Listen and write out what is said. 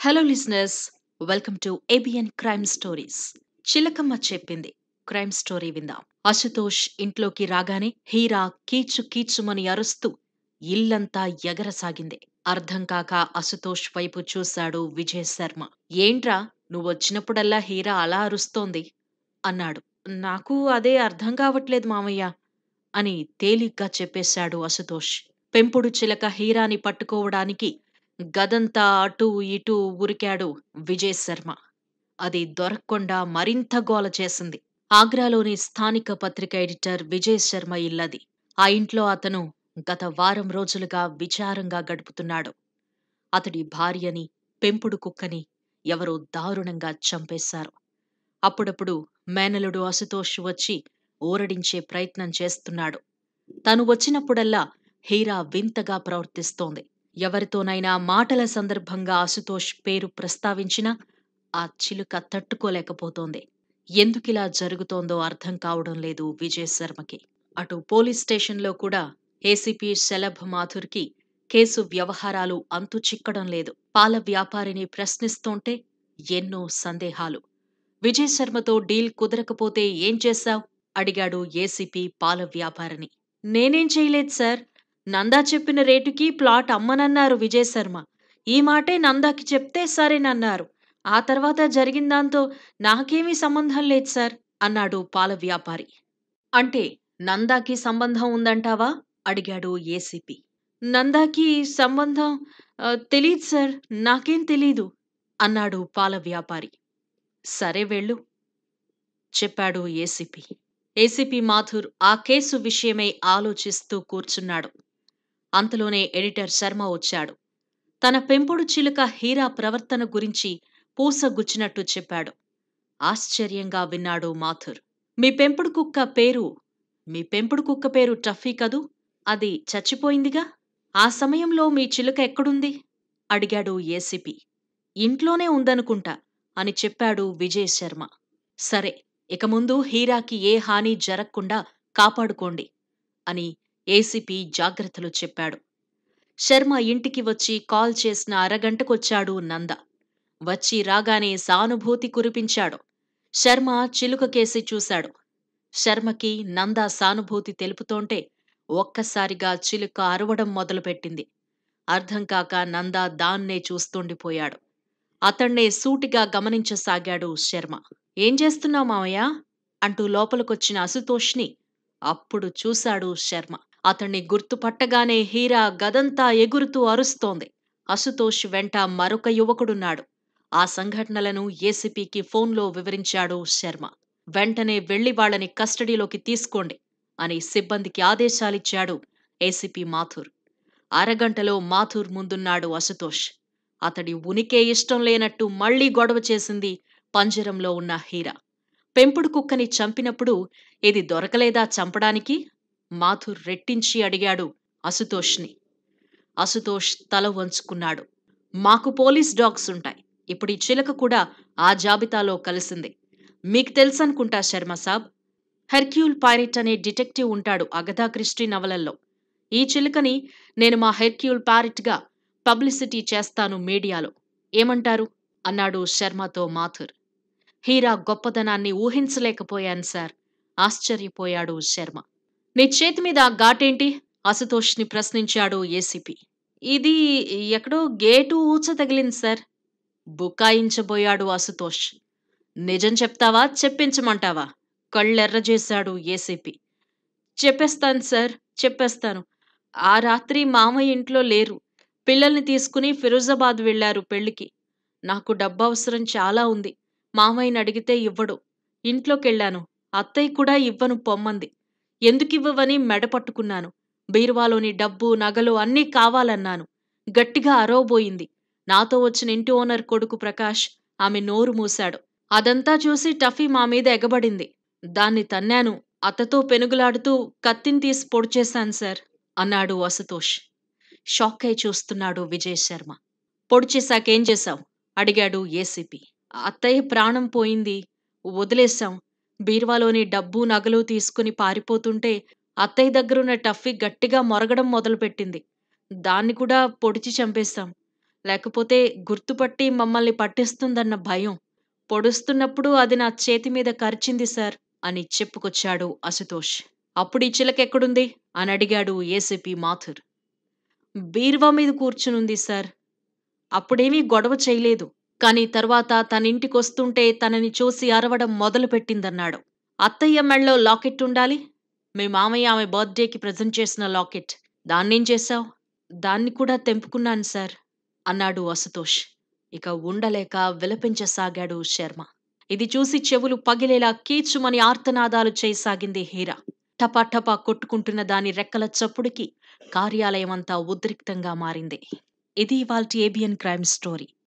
hello listeners welcome to ABN crime stories Chilakamma చెప్పింది crime story విందాం అశుతోష్ ఇంట్లోకి రాగానే హీరా కీచు కీచుమని అరుస్తూ ఇల్లంతా ఎగరసాగింది అర్థం కాక అశుతోష్ వైపు చూశాడు విజయ్ శర్మ ఏంట్రా నువ్వొచ్చినప్పుడల్లా హీరా అలా అరుస్తోంది అన్నాడు నాకు అదే అర్థం కావట్లేదు మామయ్య అని తేలిగ్గా చెప్పేశాడు అశుతోష్ పెంపుడు చిలక హీరాని పట్టుకోవడానికి గదంతా అటూ ఇటూ ఉరికాడు విజయ్ శర్మ అది దొరక్కుండా మరింత గోల చేసింది ఆగ్రాలోని స్థానిక పత్రిక ఎడిటర్ విజయ్ శర్మ ఇల్లది ఆ ఇంట్లో అతను గత వారం రోజులుగా విచారంగా గడుపుతున్నాడు అతడి భార్యని పెంపుడు కుక్కని ఎవరో దారుణంగా చంపేశారు అప్పుడప్పుడు మేనలుడు అశుతోష్ వచ్చి ఊరడించే ప్రయత్నం చేస్తున్నాడు తను వచ్చినప్పుడల్లా హీరా వింతగా ప్రవర్తిస్తోంది ఎవరితోనైనా మాటల సందర్భంగా అశుతోష్ పేరు ప్రస్తావించినా ఆ చిలుక తట్టుకోలేకపోతోంది ఎందుకిలా జరుగుతోందో అర్థం కావడం లేదు విజయ్ శర్మకి అటు పోలీస్ స్టేషన్లో కూడా ఏసీపీ శలభ్ మాథుర్కి కేసు వ్యవహారాలు అంతు చిక్కడం లేదు పాల వ్యాపారిని ప్రశ్నిస్తోంటే ఎన్నో సందేహాలు విజయ్ శర్మతో డీల్ కుదరకపోతే ఏం చేశావ్ అడిగాడు ఏసీపీ పాల వ్యాపారిని నేనేం చేయలేదు సార్ నందా చెప్పిన రేటుకి ప్లాట్ అమ్మనన్నారు విజయ్ శర్మ ఈ మాటే నందాకి చెప్తే సరేనన్నారు ఆ తర్వాత జరిగిన దాంతో నాకేమీ సంబంధం లేదు సార్ అన్నాడు పాల వ్యాపారి అంటే నందాకి సంబంధం ఉందంటావా అడిగాడు ఏసీపీ నందాకి సంబంధం ఆ, తెలీదు సార్ నాకేం తెలీదు అన్నాడు పాల వ్యాపారి సరే వెళ్ళు చెప్పాడు ఏసీపీ ఏసీపీ మాథుర్ ఆ కేసు విషయమై ఆలోచిస్తూ కూర్చున్నాడు అంతలోనే ఎడిటర్ శర్మ వచ్చాడు తన పెంపుడు చిలుక హీరా ప్రవర్తన గురించి పూసగుచ్చినట్టు చెప్పాడు ఆశ్చర్యంగా విన్నాడు మాథుర్ మీ పెంపుడు కుక్క పేరు మీ పెంపుడు కుక్క పేరు టఫీ కదూ అది చచ్చిపోయిందిగా ఆ సమయంలో మీ చిలుక ఎక్కడుంది అడిగాడు ఏసీపీ ఇంట్లోనే ఉందనుకుంటా అని చెప్పాడు విజయ్ శర్మ సరే ఇక ముందు హీరాకి ఏ హాని జరగకుండా కాపాడుకోండి అని ఏసీపీ జాగ్రత్తలు చెప్పాడు శర్మ ఇంటికి వచ్చి కాల్ చేసిన అరగంటకొచ్చాడు నంద వచ్చి రాగానే సానుభూతి కురిపించాడు శర్మ చిలుక కేసి చూశాడు శర్మకి నంద సానుభూతి తెలుపుతోంటే ఒక్కసారిగా చిలుక అరవడం మొదలుపెట్టింది అర్థం కాక నంద దాన్నే చూస్తుండిపోయాడు అతన్నే సూటిగా గమనించసాగాడు శర్మ ఏం చేస్తున్నావు మావయ్య అంటూ లోపలికొచ్చిన అసుతోష్ని అప్పుడు చూశాడు శర్మ అతన్ని గుర్తుపట్టగానే హీరా గదంతా ఎగురుతూ అరుస్తోంది అసుతోష్ వెంట మరొక యువకుడున్నాడు ఆ సంఘటనలను ఏసీపీకి ఫోన్లో వివరించాడు శర్మ వెంటనే వెళ్లి వాళ్ళని కస్టడీలోకి తీసుకోండి అని సిబ్బందికి ఆదేశాలిచ్చాడు ఏసీపీ మాథుర్ అరగంటలో మాథుర్ ముందున్నాడు అసుతోష్ అతడి ఉనికే ఇష్టం లేనట్టు మళ్లీ గొడవ చేసింది పంజరంలో ఉన్న హీరా పెంపుడు కుక్కని చంపినప్పుడు ఇది దొరకలేదా చంపడానికి మాథుర్ రెట్టించి అడిగాడు అసుతోష్ని అసుతోష్ తల వంచుకున్నాడు మాకు పోలీస్ డాగ్స్ ఉంటాయి ఇప్పుడు ఈ చిలక కూడా ఆ జాబితాలో కలిసింది మీకు తెలుసనుకుంటా శర్మ సాబ్ హెర్క్యూల్ పైరెట్ అనే డిటెక్టివ్ ఉంటాడు అగధా క్రిస్టీ నవలల్లో ఈ చిలుకని నేను మా హెర్క్యూల్ ప్యారెట్గా పబ్లిసిటీ చేస్తాను మీడియాలో ఏమంటారు అన్నాడు శర్మతో మాథుర్ హీరా గొప్పదనాన్ని ఊహించలేకపోయాను సార్ ఆశ్చర్యపోయాడు శర్మ నీ చేతి మీద ఆ ఘాటేంటి అసుతోష్ని ప్రశ్నించాడు ఏసీపీ ఇది ఎక్కడో గేటు ఊచ తగిలింది సార్ బుకాయించబోయాడు అసుతోష్ నిజం చెప్తావా చెప్పించమంటావా కళ్ళెర్రజేశాడు ఏసీపీ చెప్పేస్తాను సార్ చెప్పేస్తాను ఆ రాత్రి మామయ్య ఇంట్లో లేరు పిల్లల్ని తీసుకుని ఫిరోజాబాద్ వెళ్లారు పెళ్లికి నాకు డబ్బు అవసరం చాలా ఉంది మామయ్యని అడిగితే ఇవ్వడు ఇంట్లోకెళ్ళాను అత్తయ్య కూడా ఇవ్వను పొమ్మంది ఎందుకివ్వవని మెడ పట్టుకున్నాను బీరువాలోని డబ్బు నగలు అన్నీ కావాలన్నాను గట్టిగా అరవబోయింది నాతో వచ్చిన ఇంటి ఓనర్ కొడుకు ప్రకాష్ ఆమె నోరు మూశాడు అదంతా చూసి టఫీ మా మీద ఎగబడింది దాన్ని తన్నాను అత్తతో పెనుగులాడుతూ కత్తిని తీసి పొడిచేశాను సార్ అన్నాడు అసతోష్ షాక్ అయి చూస్తున్నాడు విజయ్ శర్మ పొడిచేశాకేం చేశావు అడిగాడు ఏసీపీ అత్తయ్య ప్రాణం పోయింది వదిలేశాం బీర్వాలోని డబ్బు నగలు తీసుకుని పారిపోతుంటే అత్తయ్య దగ్గరున్న టఫీ గట్టిగా మొరగడం మొదలుపెట్టింది దాన్ని కూడా పొడిచి చంపేశాం లేకపోతే గుర్తుపట్టి మమ్మల్ని పట్టిస్తుందన్న భయం పొడుస్తున్నప్పుడు అది నా చేతి మీద కరిచింది సార్ అని చెప్పుకొచ్చాడు అశుతోష్ అప్పుడు ఈ చిలక ఎక్కడుంది అని అడిగాడు ఏసీపీ మాథుర్ బీరువా మీద కూర్చునుంది సార్ అప్పుడేమీ గొడవ చేయలేదు కానీ తర్వాత తన ఇంటికొస్తుంటే తనని చూసి అరవడం మొదలుపెట్టిందన్నాడు అత్తయ్య మెళ్ళో లాకెట్ ఉండాలి మీ మామయ్య ఆమె బర్త్డేకి ప్రజెంట్ చేసిన లాకెట్ దాన్నేం చేశావు దాన్ని కూడా తెంపుకున్నాను సార్ అన్నాడు అశుతోష్ ఇక ఉండలేక విలపించసాగాడు శర్మ ఇది చూసి చెవులు పగిలేలా కీచుమని ఆర్తనాదాలు చేయసాగింది హీరా టపా కొట్టుకుంటున్న దాని రెక్కల చప్పుడుకి కార్యాలయమంతా ఉద్రిక్తంగా మారింది ఇది ఇవాల్టి ఏబియన్ క్రైమ్ స్టోరీ